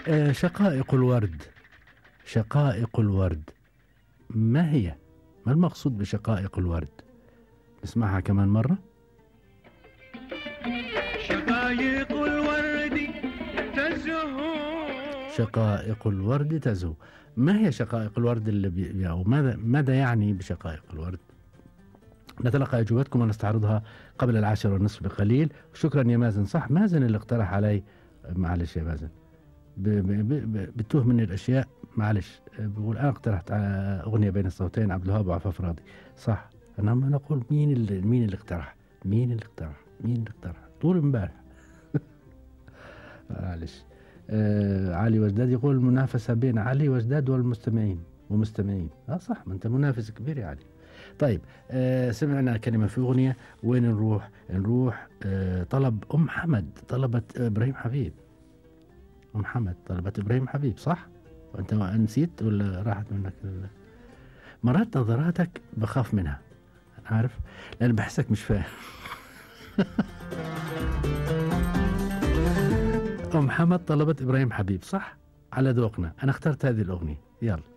آه شقائق الورد شقائق الورد ما هي ما المقصود بشقائق الورد نسمعها كمان مرة شقايق الورد تزهو شقائق الورد تزهو ما هي شقائق الورد اللي بي... أو ماذا ماذا يعني بشقائق الورد نتلقى اجوبتكم ونستعرضها قبل العاشر والنصف بقليل شكرا يا مازن صح مازن اللي اقترح علي معلش يا مازن ب- ب- ب- بتوه مني الاشياء معلش بقول انا اقترحت على اغنيه بين الصوتين عبد الوهاب وعفاف راضي صح انا ما نقول مين اللي مين اللي اقترح مين اللي اقترح مين اللي اقترح طول امبارح معلش آه علي وجداد يقول المنافسه بين علي وجداد والمستمعين ومستمعين اه صح ما انت منافس كبير يا علي طيب آه سمعنا كلمه في اغنيه وين نروح نروح آه طلب ام حمد طلبت ابراهيم حبيب ام حمد طلبت ابراهيم حبيب صح وانت نسيت ولا راحت منك ال- مرات نظراتك بخاف منها عارف لان بحسك مش فاهم ام حمد طلبت ابراهيم حبيب صح على ذوقنا انا اخترت هذه الاغنيه يلا